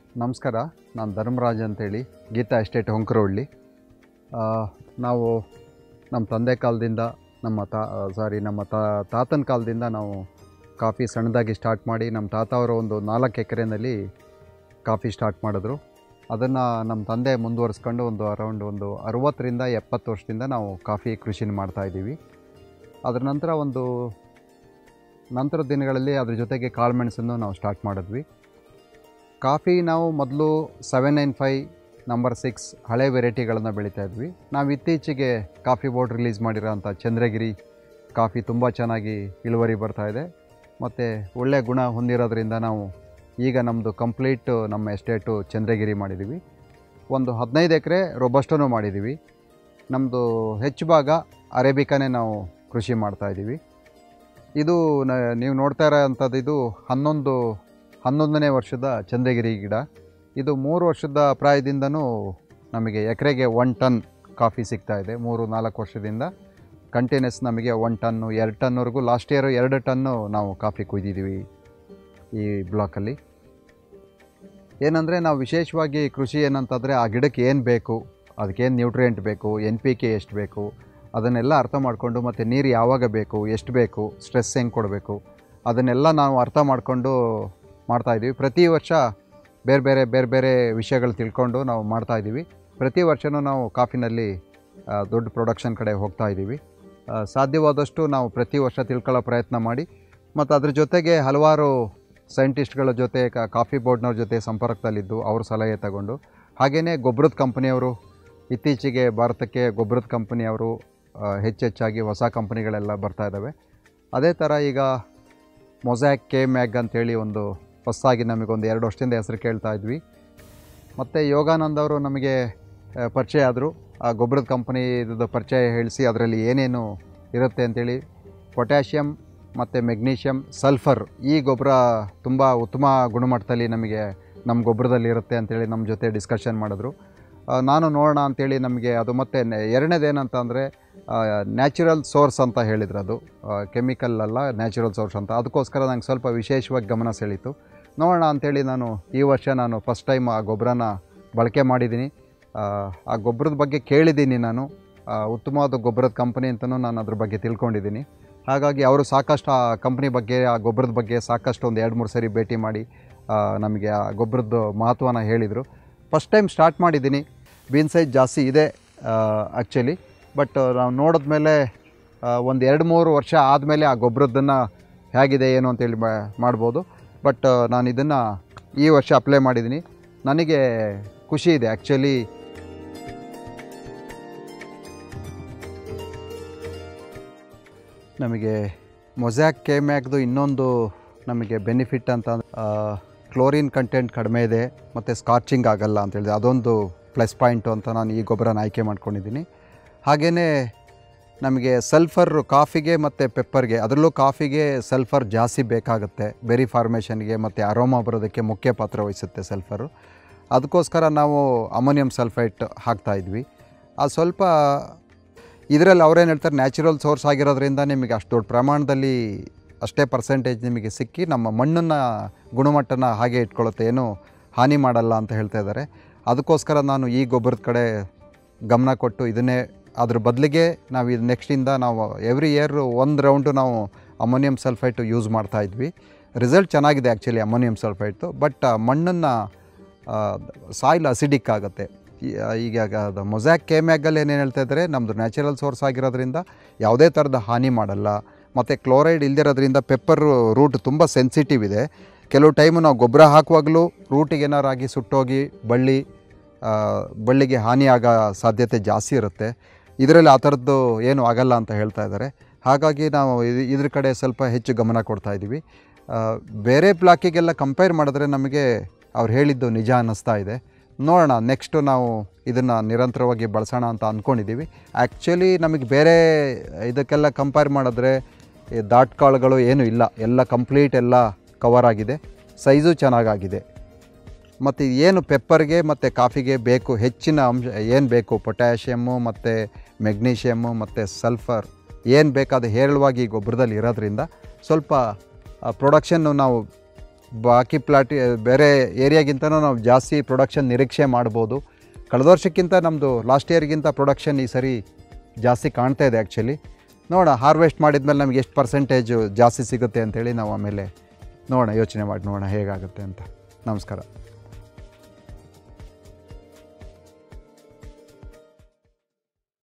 ನಮಸ್ಕಾರ ನಾನು ಧರ್ಮರಾಜ್ ಅಂತೇಳಿ ಗೀತಾ ಎಸ್ಟೇಟ್ ಹೊಂಕರಹಳ್ಳಿ ಆ, ನಾವು ನಮ್ಮ ತಂದೆ ಕಾಲದಿಂದ ನಮ್ಮ ತಾ ಸಾರಿ ನಮ್ಮ ತಾ ತಾತನ ಕಾಲದಿಂದ ನಾವು ಕಾಫಿ ಸಣ್ಣದಾಗಿ ಸ್ಟಾರ್ಟ್ ಮಾಡಿ ನಮ್ಮ ತಾತ ಅವರು ಒಂದು ನಾಲ್ಕು ಎಕರೆನಲ್ಲಿ ಕಾಫಿ ಸ್ಟಾರ್ಟ್ ಮಾಡಿದ್ರು ಅದನ್ನು ನಮ್ಮ ತಂದೆ ಮುಂದುವರಿಸ್ಕೊಂಡು ಒಂದು ಅರೌಂಡ್ ಒಂದು ಅರುವತ್ತರಿಂದ ಎಪ್ಪತ್ತು ವರ್ಷದಿಂದ ನಾವು ಕಾಫಿ ಕೃಷಿನ ಮಾಡ್ತಾಯಿದ್ದೀವಿ ಅದರ ನಂತರ ಒಂದು ನಂತರದ ದಿನಗಳಲ್ಲಿ ಅದ್ರ ಜೊತೆಗೆ ಕಾಳುಮೆಣಸನ್ನು ನಾವು ಸ್ಟಾರ್ಟ್ ಮಾಡಿದ್ವಿ ಕಾಫಿ ನಾವು ಮೊದಲು seven nine five number six ಹಳೆ ವೆರೈಟಿಗಳನ್ನು ಬೆಳೀತಾ ಇದ್ವಿ ನಾವು ಇತ್ತೀಚೆಗೆ ಕಾಫಿ ಬೋರ್ಡ್ ರಿಲೀಸ್ ಮಾಡಿರೋಂಥ ಚಂದ್ರಗಿರಿ ಕಾಫಿ ತುಂಬ ಚೆನ್ನಾಗಿ ಇಳುವರಿ ಬರ್ತಾ ಇದೆ ಮತ್ತು ಒಳ್ಳೆಯ ಗುಣ ಹೊಂದಿರೋದ್ರಿಂದ ನಾವು ಈಗ ನಮ್ಮದು ಕಂಪ್ಲೀಟ್ ನಮ್ಮ ಎಸ್ಟೇಟು ಚಂದ್ರಗಿರಿ ಮಾಡಿದ್ದೀವಿ ಒಂದು ಹದಿನೈದು ಎಕರೆ ರೊಬಸ್ಟನ್ನು ಮಾಡಿದ್ದೀವಿ ನಮ್ಮದು ಹೆಚ್ಚು ಭಾಗ ಅರೇಬಿಕಾನೇ ನಾವು ಕೃಷಿ ಮಾಡ್ತಾಯಿದ್ದೀವಿ ಇದು ನ ನೀವು ನೋಡ್ತಾ ಇರೋ ಅಂಥದ್ದು ಇದು ಹನ್ನೊಂದು ಹನ್ನೊಂದನೇ ವರ್ಷದ ಚಂದ್ರಗಿರಿ ಗಿಡ ಇದು ಮೂರು ವರ್ಷದ ಪ್ರಾಯದಿಂದನೂ ನಮಗೆ ಎಕರೆಗೆ ಒನ್ ಟನ್ ಕಾಫಿ ಸಿಗ್ತಾ ಇದೆ ಮೂರು ನಾಲ್ಕು ವರ್ಷದಿಂದ ಕಂಟಿನ್ಯೂಸ್ ನಮಗೆ ಒನ್ ಟನ್ನು ಎರಡು ಟನ್ವರೆಗೂ ಲಾಸ್ಟ್ ಇಯರು ಎರಡು ಟನ್ನು ನಾವು ಕಾಫಿ ಕುಯ್ದಿದ್ದೀವಿ ಈ ಬ್ಲಾಕಲ್ಲಿ ಏನಂದರೆ ನಾವು ವಿಶೇಷವಾಗಿ ಕೃಷಿ ಏನಂತಂದರೆ ಆ ಗಿಡಕ್ಕೆ ಏನು ಬೇಕು ಅದಕ್ಕೇನು ನ್ಯೂಟ್ರಿಯೆಂಟ್ ಬೇಕು ಎನ್ ಪಿ ಕೆ ಎಷ್ಟು ಬೇಕು ಅದನ್ನೆಲ್ಲ ಅರ್ಥ ಮಾಡಿಕೊಂಡು ಮತ್ತು ನೀರು ಯಾವಾಗ ಬೇಕು ಎಷ್ಟು ಬೇಕು ಸ್ಟ್ರೆಸ್ ಹೆಂಗೆ ಕೊಡಬೇಕು ಅದನ್ನೆಲ್ಲ ನಾವು ಅರ್ಥ ಮಾಡಿಕೊಂಡು ಮಾಡ್ತಾಯಿದ್ದೀವಿ ಪ್ರತಿ ವರ್ಷ ಬೇರೆ ಬೇರೆ ಬೇರೆ ಬೇರೆ ವಿಷಯಗಳು ತಿಳ್ಕೊಂಡು ನಾವು ಮಾಡ್ತಾಯಿದ್ದೀವಿ ಪ್ರತಿ ವರ್ಷವೂ ನಾವು ಕಾಫಿನಲ್ಲಿ ಆ, ದೊಡ್ಡ ಪ್ರೊಡಕ್ಷನ್ ಕಡೆ ಹೋಗ್ತಾ ಇದ್ದೀವಿ ಆ, ಸಾಧ್ಯವಾದಷ್ಟು ನಾವು ಪ್ರತಿ ವರ್ಷ ತಿಳ್ಕೊಳ್ಳೋ ಪ್ರಯತ್ನ ಮಾಡಿ ಮತ್ತು ಅದ್ರ ಜೊತೆಗೆ ಹಲವಾರು ಸೈಂಟಿಸ್ಟ್ಗಳ ಜೊತೆ ಕ- ಕಾಫಿ ಬೋರ್ಡ್ನವ್ರ ಜೊತೆ ಸಂಪರ್ಕದಲ್ಲಿದ್ದು ಅವ್ರ ಸಲಹೆ ತಗೊಂಡು ಹಾಗೆಯೇ ಗೊಬ್ಬರದ ಕಂಪನಿಯವರು ಇತ್ತೀಚೆಗೆ ಭಾರತಕ್ಕೆ ಗೊಬ್ಬರದ ಕಂಪನಿಯವರು ಆ, ಹೆಚ್ಚೆಚ್ಚಾಗಿ ಹೊಸ ಕಂಪನಿಗಳೆಲ್ಲ ಬರ್ತಾ ಇದ್ದಾವೆ ಅದೇ ಥರ ಈಗ ಮೊಸಾಕ್ ಕೆ ಮ್ಯಾಗ್ ಅಂತೇಳಿ ಒಂದು ಹೊಸದಾಗಿ ನಮಗೊಂದು ಎರಡು ವರ್ಷದಿಂದ ಹೆಸರು ಕೇಳ್ತಾ ಇದ್ವಿ ಮತ್ತು ಯೋಗಾನಂದ್ ಅವರು ನಮಗೆ ಆ, ಪರಿಚಯ ಆದರು ಆ ಗೊಬ್ಬರದ ಕಂಪನಿದು ಪರಿಚಯ ಹೇಳಿಸಿ ಅದರಲ್ಲಿ ಏನೇನು ಇರುತ್ತೆ ಅಂತೇಳಿ ಪೊಟ್ಯಾಷಿಯಮ್ ಮತ್ತು ಮೆಗ್ನೀಷಿಯಮ್ ಸಲ್ಫರ್ ಈ ಗೊಬ್ಬರ ತುಂಬ ಉತ್ತಮ ಗುಣಮಟ್ಟದಲ್ಲಿ ನಮಗೆ ನಮ್ಮ ಗೊಬ್ಬರದಲ್ಲಿ ಇರುತ್ತೆ ಅಂತೇಳಿ ನಮ್ಮ ಜೊತೆ ಡಿಸ್ಕಷನ್ ಮಾಡಿದ್ರು ಆ, ನಾನು ನೋಡೋಣ ಅಂತೇಳಿ ನಮಗೆ ಅದು ಮತ್ತು ಎರಡನೇದೇನಂತ ಅಂದರೆ ನ್ಯಾಚುರಲ್ ಸೋರ್ಸ್ ಅಂತ ಹೇಳಿದ್ರು ಅದು ಕೆಮಿಕಲ್ ಅಲ್ಲ ನ್ಯಾಚುರಲ್ ಸೋರ್ಸ್ ಅಂತ ಅದಕ್ಕೋಸ್ಕರ ನಂಗೆ ಸ್ವಲ್ಪ ವಿಶೇಷವಾಗಿ ಗಮನ ಸೆಳೀತು ನೋಡೋಣ ಅಂಥೇಳಿ ನಾನು ಈ ವರ್ಷ ನಾನು ಫಸ್ಟ್ ಟೈಮ್ ಆ ಗೊಬ್ಬರನ ಬಳಕೆ ಮಾಡಿದ್ದೀನಿ ಆ, ಆ ಗೊಬ್ಬರದ ಬಗ್ಗೆ ಕೇಳಿದ್ದೀನಿ ನಾನು ಆ, ಉತ್ತಮವಾದ ಗೊಬ್ಬರದ ಕಂಪನಿ ಅಂತಲೂ ನಾನು ಅದ್ರ ಬಗ್ಗೆ ತಿಳ್ಕೊಂಡಿದ್ದೀನಿ ಹಾಗಾಗಿ ಅವರು ಸಾಕಷ್ಟು ಆ ಕಂಪ್ನಿ ಬಗ್ಗೆ ಆ ಗೊಬ್ಬರದ ಬಗ್ಗೆ ಸಾಕಷ್ಟು ಒಂದು ಎರಡು ಮೂರು ಸರಿ ಭೇಟಿ ಮಾಡಿ ಆ, ನಮಗೆ ಆ ಗೊಬ್ಬರದ್ದು ಮಹತ್ವನ ಹೇಳಿದರು ಫಸ್ಟ್ ಟೈಮ್ ಸ್ಟಾರ್ಟ್ ಮಾಡಿದ್ದೀನಿ ಬೀನ್ ಸೈಜ್ ಜಾಸ್ತಿ ಇದೆ ಆ್ಯಕ್ಚುಲಿ ಬಟ್ ನಾವು ನೋಡಿದ್ಮೇಲೆ ಒಂದು ಎರಡು ಮೂರು ವರ್ಷ ಆದಮೇಲೆ ಆ ಗೊಬ್ಬರದ್ದನ್ನು ಹೇಗಿದೆ ಏನು ಅಂತೇಳಿ ಮಾ- ಮಾಡ್ಬೋದು ಬಟ್ ನಾನು ಇದನ್ನು ಈ ವರ್ಷ ಅಪ್ಲೈ ಮಾಡಿದ್ದೀನಿ ನನಗೆ ಖುಷಿ ಇದೆ ಆ್ಯಕ್ಚುಲಿ ನಮಗೆ ಮೊಸಾಕ್ ಕೆ ಮ್ಯಾಗ್ದು ಇನ್ನೊಂದು ನಮಗೆ ಬೆನಿಫಿಟ್ ಅಂತ ಕ್ಲೋರಿನ್ ಕಂಟೆಂಟ್ ಕಡಿಮೆ ಇದೆ ಮತ್ತು ಸ್ಕಾರ್ಚಿಂಗ್ ಆಗಲ್ಲ ಅಂತ ಹೇಳಿದೆ ಅದೊಂದು ಪ್ಲಸ್ ಪಾಯಿಂಟು ಅಂತ ನಾನು ಈ ಗೊಬ್ಬರನ ಆಯ್ಕೆ ಮಾಡ್ಕೊಂಡಿದ್ದೀನಿ ಹಾಗೆಯೇ ನಮಗೆ ಸಲ್ಫರ್ ಕಾಫಿಗೆ ಮತ್ತು ಪೆಪ್ಪರ್ಗೆ ಅದರಲ್ಲೂ ಕಾಫಿಗೆ ಸಲ್ಫರ್ ಜಾಸ್ತಿ ಬೇಕಾಗುತ್ತೆ ಬೆರಿ ಫಾರ್ಮೇಷನ್ಗೆ ಮತ್ತು ಅರೋಮಾ ಬರೋದಕ್ಕೆ ಮುಖ್ಯ ಪಾತ್ರ ವಹಿಸುತ್ತೆ ಸಲ್ಫರು ಅದಕ್ಕೋಸ್ಕರ ನಾವು ಅಮೋನಿಯಂ ಸಲ್ಫೈಟ್ ಹಾಕ್ತಾಯಿದ್ವಿ ಅದು ಸ್ವಲ್ಪ ಇದರಲ್ಲಿ ಅವ್ರೇನು ಹೇಳ್ತಾರೆ ನ್ಯಾಚುರಲ್ ಸೋರ್ಸ್ ಆಗಿರೋದ್ರಿಂದ ನಿಮಗೆ ಅಷ್ಟು ದೊಡ್ಡ ಪ್ರಮಾಣದಲ್ಲಿ ಅಷ್ಟೇ ಪರ್ಸೆಂಟೇಜ್ ನಿಮಗೆ ಸಿಕ್ಕಿ ನಮ್ಮ ಮಣ್ಣನ್ನು ಗುಣಮಟ್ಟನ ಹಾಗೆ ಇಟ್ಕೊಳ್ಳುತ್ತೆ ಏನು ಹಾನಿ ಮಾಡಲ್ಲ ಅಂತ ಹೇಳ್ತಾ ಇದ್ದಾರೆ ಅದಕ್ಕೋಸ್ಕರ ನಾನು ಈ ಗೊಬ್ಬರದ ಕಡೆ ಗಮನ ಕೊಟ್ಟು ಇದನ್ನೇ ಅದ್ರ ಬದಲಿಗೆ ನಾವು ಇದು ನೆಕ್ಸ್ಟಿಂದ ನಾವು ಎವ್ರಿ ಇಯರ್ ಒಂದು ರೌಂಡು ನಾವು ಅಮೋನಿಯಂ ಸಲ್ಫೈಟು ಯೂಸ್ ಮಾಡ್ತಾ ಇದ್ವಿ ರಿಸಲ್ಟ್ ಚೆನ್ನಾಗಿದೆ ಆ್ಯಕ್ಚುಲಿ ಅಮೋನಿಯಂ ಸಲ್ಫೈಟು ಬಟ್ ಮಣ್ಣನ್ನು ಸಾಯಿಲ್ ಅಸಿಡಿಕ್ ಆಗುತ್ತೆ ಈ- ಈಗ ಅದು ಮೊಸಾಕ್ ಕೆ ಮ್ಯಾಗಲ್ಲಿ ಏನೇನು ಹೇಳ್ತಾ ಇದ್ದಾರೆ ನಮ್ಮದು ನ್ಯಾಚುರಲ್ ಸೋರ್ಸ್ ಆಗಿರೋದ್ರಿಂದ ಯಾವುದೇ ಥರದ ಹಾನಿ ಮಾಡಲ್ಲ ಮತ್ತು ಕ್ಲೋರೈಡ್ ಇಲ್ದಿರೋದ್ರಿಂದ ಪೆಪ್ಪರ್ ರೂಟ್ ತುಂಬ ಸೆನ್ಸಿಟಿವ್ ಇದೆ ಕೆಲವು ಟೈಮು ನಾವು ಗೊಬ್ಬರ ಹಾಕುವಾಗಲೂ ರೂಟಿಗೆ ಏನಾರು ಆಗಿ ಸುಟ್ಟೋಗಿ ಬಳ್ಳಿ ಆ, ಬಳ್ಳಿಗೆ ಹಾನಿ ಆಗೋ ಸಾಧ್ಯತೆ ಜಾಸ್ತಿ ಇರುತ್ತೆ ಇದರಲ್ಲಿ ಆ ಥರದ್ದು ಏನು ಆಗಲ್ಲ ಅಂತ ಹೇಳ್ತಾ ಇದ್ದಾರೆ ಹಾಗಾಗಿ ನಾವು ಇದು ಇದ್ರ ಕಡೆ ಸ್ವಲ್ಪ ಹೆಚ್ಚು ಗಮನ ಕೊಡ್ತಾ ಇದ್ದೀವಿ ಆ, ಬೇರೆ ಬ್ಲಾಕಿಗೆಲ್ಲ ಕಂಪೇರ್ ಮಾಡಿದ್ರೆ ನಮಗೆ ಅವ್ರು ಹೇಳಿದ್ದು ನಿಜ ಅನ್ನಿಸ್ತಾ ಇದೆ ನೋಡೋಣ ನೆಕ್ಸ್ಟು ನಾವು ಇದನ್ನು ನಿರಂತರವಾಗಿ ಬಳಸೋಣ ಅಂತ ಅಂದ್ಕೊಂಡಿದ್ದೀವಿ ಆ್ಯಕ್ಚುಲಿ ನಮಗೆ ಬೇರೆ ಇದಕ್ಕೆಲ್ಲ ಕಂಪೇರ್ ಮಾಡಿದ್ರೆ ಈ ದಾಟ್ಕಾಳುಗಳು ಏನೂ ಇಲ್ಲ ಎಲ್ಲ ಕಂಪ್ಲೀಟ್ ಎಲ್ಲ ಕವರ್ ಆಗಿದೆ ಸೈಜು ಚೆನ್ನಾಗಾಗಿದೆ ಮತ್ತು ಏನು ಪೆಪ್ಪರ್ಗೆ ಮತ್ತು ಕಾಫಿಗೆ ಬೇಕು ಹೆಚ್ಚಿನ ಅಂಶ ಏನು ಬೇಕು ಪೊಟ್ಯಾಷಿಯಮ್ಮು ಮತ್ತು ಮೆಗ್ನೀಷಿಯಮ್ಮು ಮತ್ತು ಸಲ್ಫರ್ ಏನು ಬೇಕಾದ ಹೇರಳವಾಗಿ ಈ ಗೊಬ್ಬರದಲ್ಲಿ ಇರೋದ್ರಿಂದ ಸ್ವಲ್ಪ ಪ್ರೊಡಕ್ಷನ್ನು ನಾವು ಬಾಕಿ ಪ್ಲಾಟಿ ಬೇರೆ ಏರಿಯಾಗಿಂತನೂ ನಾವು ಜಾಸ್ತಿ ಪ್ರೊಡಕ್ಷನ್ ನಿರೀಕ್ಷೆ ಮಾಡ್ಬೋದು ಕಳೆದ ವರ್ಷಕ್ಕಿಂತ ನಮ್ಮದು ಲಾಸ್ಟ್ ಇಯರ್ಗಿಂತ ಪ್ರೊಡಕ್ಷನ್ ಈ ಸರಿ ಜಾಸ್ತಿ ಕಾಣ್ತಾ ಇದೆ ಆ್ಯಕ್ಚುಲಿ ನೋಡೋಣ ಹಾರ್ವೆಸ್ಟ್ ಮಾಡಿದ್ಮೇಲೆ ನಮಗೆ ಎಷ್ಟು ಪರ್ಸೆಂಟೇಜು ಜಾಸ್ತಿ ಸಿಗುತ್ತೆ ಅಂತೇಳಿ ನಾವು ಆಮೇಲೆ ನೋಡೋಣ ಯೋಚನೆ ಮಾಡಿ ನೋಡೋಣ ಹೇಗಾಗುತ್ತೆ ಅಂತ ನಮಸ್ಕಾರ